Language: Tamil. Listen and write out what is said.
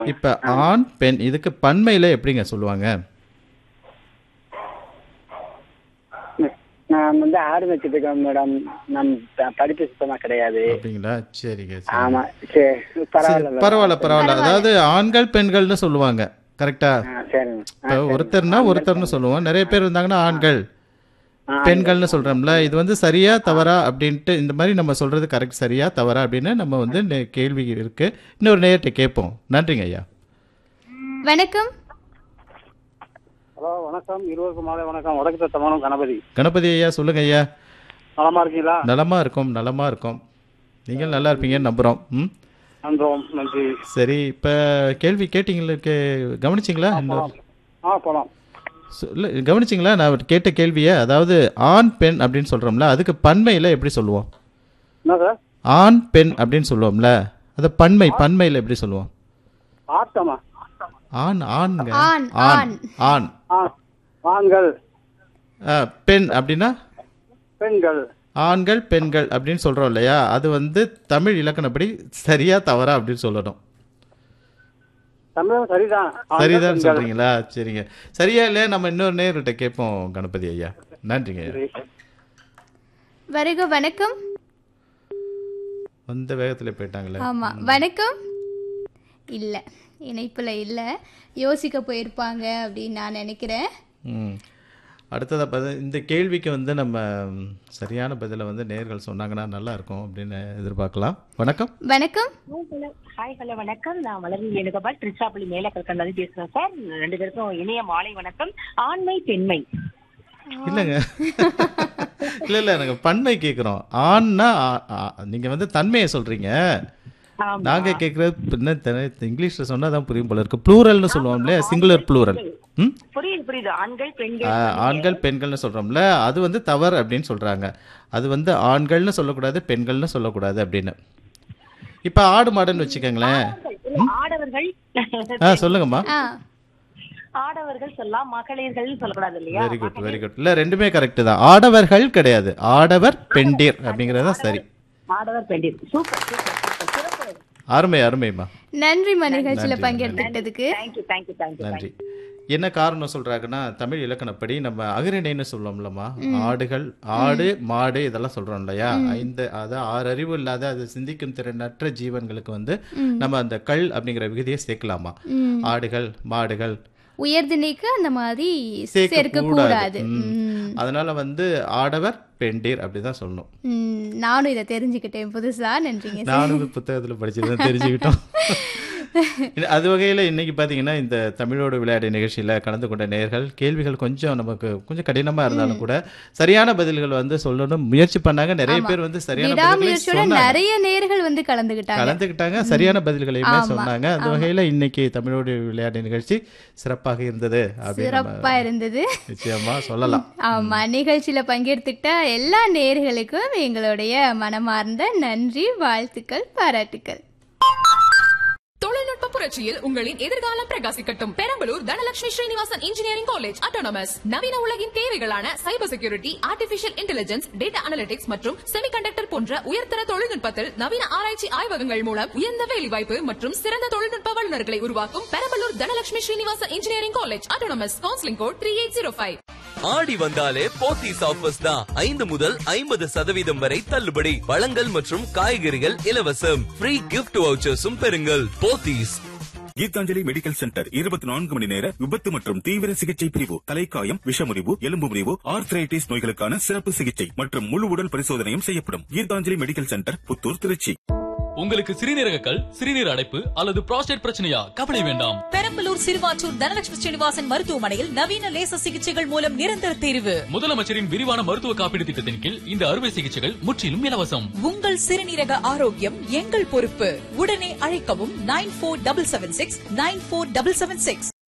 இப்ப ஆண் பெண் இதுக்கு பன்மையில எப்படிங்க சொல்லுவாங்க நான் வந்து ஆடு வச்சுட்டு இருக்கேன் மேடம் நம் ப- படிப்பு சுத்தமா கிடையாது அப்படிங்களா சரிங்க சரி ஆமா சரி பரவாயில்ல சரி, மேடம். பரவாயில்ல பரவாயில்ல அதாவது ஆண்கள் பெண்கள்னு சொல்லுவாங்க கரெக்டா ஆ, சரிங்க இப்போ ஒருத்தர்னா ஒருத்தர்னு சொல்லுவோம் நிறைய பேர் இருந்தாங்கன்னா ஆண்கள் ஆ, பெண்கள்னு சொல்றோம்ல இது வந்து சரியா தவறா அப்படின்ட்டு இந்த மாதிரி நம்ம சொல்றது கரெக்ட் சரியா தவறா அப்படின்னு நம்ம வந்து நே- கேள்வி இருக்கு இன்னொரு நேரத்தை கேட்போம் நன்றிங்க ஐயா வணக்கம் ஹலோ வணக்கம் இருவருக்கும் மாலை வணக்கம் வடக்கு தத்தமானம் கணபதி கணபதி ஐயா சொல்லுங்க ஐயா நலமா இருக்கீங்களா நலமா இருக்கும் நலமா இருக்கும் நீங்கள் நல்லா இருப்பீங்கன்னு நம்புறோம் ம் நன்றோம் நன்றி சரி இப்போ கேள்வி கேட்டீங்களா கே கவனிச்சிங்களா இன்னொரு ஆ போலாம் சொல்ல கவனிச்சிங்களா நான் கேட்ட கேள்வியை அதாவது ஆண் பெண் அப்படின்னு சொல்கிறோம்ல அதுக்கு பன்மையில் எப்படி சொல்லுவோம் என்ன சார் ஆண் பெண் அப்படின்னு சொல்லுவோம்ல அது பன்மை பன்மையில் எப்படி சொல்லுவோம் ஆட்டமா ஆண் ஆண்ங்க ஆண், ஆண் ஆண் ஆ ஆண்கள் ஆ, பெண் அப்படின்னா பெண்கள் ஆண்கள் பெண்கள் அப்படின்னு சொல்கிறோம் இல்லையா அது வந்து தமிழ் இலக்கணப்படி சரியா தவறா அப்படின்னு சொல்லணும் தமிழும் சரிதான் ஆண்கள், சரிதான் பெண்கள். சொல்றீங்களா சரிங்க சரியா இல்லையா நம்ம இன்னொரு நேர்கிட்ட கேட்போம் கணபதி ஐயா நன்றிங்க ஐயா. சரி. வருக வணக்கம் வந்த வேகத்தில் போயிட்டாங்களே ஆமா வணக்கம் இல்ல இணைப்புல இல்ல யோசிக்க போயிருப்பாங்க அப்படின்னு நான் நினைக்கிறேன் ம் அடுத்ததாக பார்த்து இந்த கேள்விக்கு வந்து நம்ம ம், சரியான பதிலை வந்து நேர்கள் சொன்னாங்கன்னா நல்லா இருக்கும் அப்படின்னு எதிர்பார்க்கலாம் வணக்கம் வணக்கம் ஹாய் ஹலோ வணக்கம் நான் வளர்ந்து வேணுகோபால் திருச்சாப்பள்ளி மேலக்கல்கண்டாலும் பேசுறேன் சார் ரெண்டு பேருக்கும் இணைய மாலை வணக்கம் ஆண்மை பெண்மை இல்லைங்க இல்லை இல்லை எனக்கு பன்மை கேட்குறோம் ஆண்னா ஆ- ஆ- நீங்க வந்து தன்மையை சொல்றீங்க ஆமா. நாங்க கேட்குறது என்ன தெ- இங்கிலீஷ்ல சொன்னா தான் புரியும் போல இருக்கு ப்ளூரல்னு சொல்லுவோம் இல்லையா சிங்குலர் ப்ளூரல் ம் புரியுது புரியுது ஆண்கள் ஆ, பெண்கள் ஆண்கள் பெண்கள்னு சொல்றோம்ல அது வந்து தவறு அப்படின்னு சொல்றாங்க அது வந்து ஆண்கள்னு சொல்லக்கூடாது பெண்கள்னு சொல்லக்கூடாது அப்படின்னு இப்ப ஆடு மாடுன்னு வச்சுக்கோங்களேன் இல்ல, ஆடவர்கள் ஆ சொல்லுங்கம்மா ஆ ஆடவர்கள் சொல்லலாம் மகளிர்கள் சொல்லக்கூடாது இல்லையா வெரி குட் வெரி குட் இல்ல ரெண்டுமே கரெக்ட் தான் ஆடவர்கள் கிடையாது ஆடவர் பெண்டீர் அப்படிங்கிறது தான் சரி ஆடவர் பெண்டிர் சூப்பர் சூப்பர் சூப்பர் சிறப்பு அருமை அருமைம்மா நன்றிம்மா நிகழ்ச்சியில நன்றி, பங்கெடுத்துக்கிட்டதுக்கு தேங்க்யூ தேங்க்யூ தேங்க்யூ நன்றி என்ன காரணம் சொல்றாங்கன்னா தமிழ் இலக்கணப்படி நம்ம அகிரிணைன்னு சொல்லுவோம்லம்மா ஆடுகள் ஆடு மாடு இதெல்லாம் சொல்றோம் இல்லையா இந்த அதான் ஆறு அறிவு இல்லாத அது சிந்திக்கும் திறனற்ற ஜீவன்களுக்கு வந்து நம்ம அந்த கள் அப்படிங்கிற விகுதியை சேர்க்கலாமா ம். ஆடுகள் மாடுகள் உயர்திணைக்கு அந்த மாதிரி சேர்க்க சேர்க்க கூடாது கூடாது ம். ம். அதனால வந்து ஆடவர் பெண்டீர் அப்படிதான் சொல்லணும் ம், நானும் இதை தெரிஞ்சுக்கிட்டேன் புதுசா நன்றிங்க சார் நானும் இந்த புத்தகத்துல படிச்சதுதான் தெரிஞ்சுக்கிட்டோம் இல்ல, அது வகையில இன்னைக்கு பாத்தீங்கன்னா இந்த தமிழோடு விளையாடு நிகழ்ச்சியில கலந்து கொண்ட நேர்கள் கேள்விகள் கொஞ்சம் நமக்கு கொஞ்சம் கடினமா இருந்தாலும் கூட சரியான பதில்கள் வந்து சொல்லணும் முயற்சி பண்ணாங்க நிறைய பேர் வந்து சரியான பதில்களை விடாமுயற்சியோட சொன்னாங்க நிறைய நேர்கள் வந்து கலந்துக்கிட்டாங்க கலந்துக்கிட்டாங்க சரியான பதில்களையுமே ஆமா, சொன்னாங்க அந்த வகையில இன்னைக்கு தமிழோடு விளையாடு நிகழ்ச்சி சிறப்பாக இருந்தது அப்படின்னு நம்ம சிறப்பா இருந்தது நிச்சயமா சொல்லலாம் ஆமா நிகழ்ச்சியில பங்கெடுத்துக்கிட்ட எல்லா நேர்களுக்கும் எங்களுடைய மனமார்ந்த நன்றி வாழ்த்துக்கள் பாராட்டுக்கள் தொழில்நுட்ப புரட்சியில் உங்களின் எதிர்காலம் பிரகாசிக்கட்டும் Perambalur Dhanalakshmi Srinivasan engineering college autonomous நவீன உலகின் தேவைகளான cyber security artificial intelligence data analytics மற்றும் செமிகண்டக்டர் போன்ற உயர்தர தொழில்நுட்பத்தில் நவீன ஆராய்ச்சி ஆய்வகங்கள் மூலம் உயர்ந்த வேலைவாய்ப்பு மற்றும் சிறந்த தொழில்நுட்ப வல்லுநர்களை உருவாக்கும் Perambalur Dhanalakshmi Srinivasan engineering college autonomous counselling code three eight zero five ஆடி வந்தாலே போத்தீஸ் ஆஃபர்ஸ் தான் ஐந்து முதல் ஐம்பது சதவீதம் வரை தள்ளுபடி பழங்கள் மற்றும் காய்கறிகள் இலவசம் ஃப்ரீ கிஃப்ட் வவுச்சர்ஸும் பெறுங்கள் போத்தீஸ் கீதாஞ்சலி மெடிக்கல் சென்டர் இருபத்தி நான்கு மணி நேர விபத்து மற்றும் தீவிர சிகிச்சை பிரிவு தலைக்காயம் விஷமுறிவு எலும்பு முறிவு ஆர்த்ரைட்டிஸ் நோய்களுக்கான சிறப்பு சிகிச்சை மற்றும் முழு உடல் பரிசோதனையும் செய்யப்படும் கீதாஞ்சலி மெடிக்கல் சென்டர் புத்தூர் திருச்சி உங்களுக்கு சிறுநீரக கல் சிறுநீர் அடைப்பு அல்லது புரோஸ்டேட் பிரச்சனையா கவலை வேண்டாம் பெரம்பலூர் சிறுவாச்சூர் தனலட்சுமி ஸ்ரீனிவாசன் மருத்துவமனையில் நவீன லேசர் சிகிச்சைகள் மூலம் நிரந்தர தீர்வு முதலமைச்சரின் விரிவான மருத்துவ காப்பீடு திட்டத்தின் கீழ் இந்த அறுவை சிகிச்சைகள் முற்றிலும் இலவசம் உங்கள் சிறுநீரக ஆரோக்கியம் எங்கள் பொறுப்பு உடனே அழைக்கவும் nine four double seven six nine four double seven six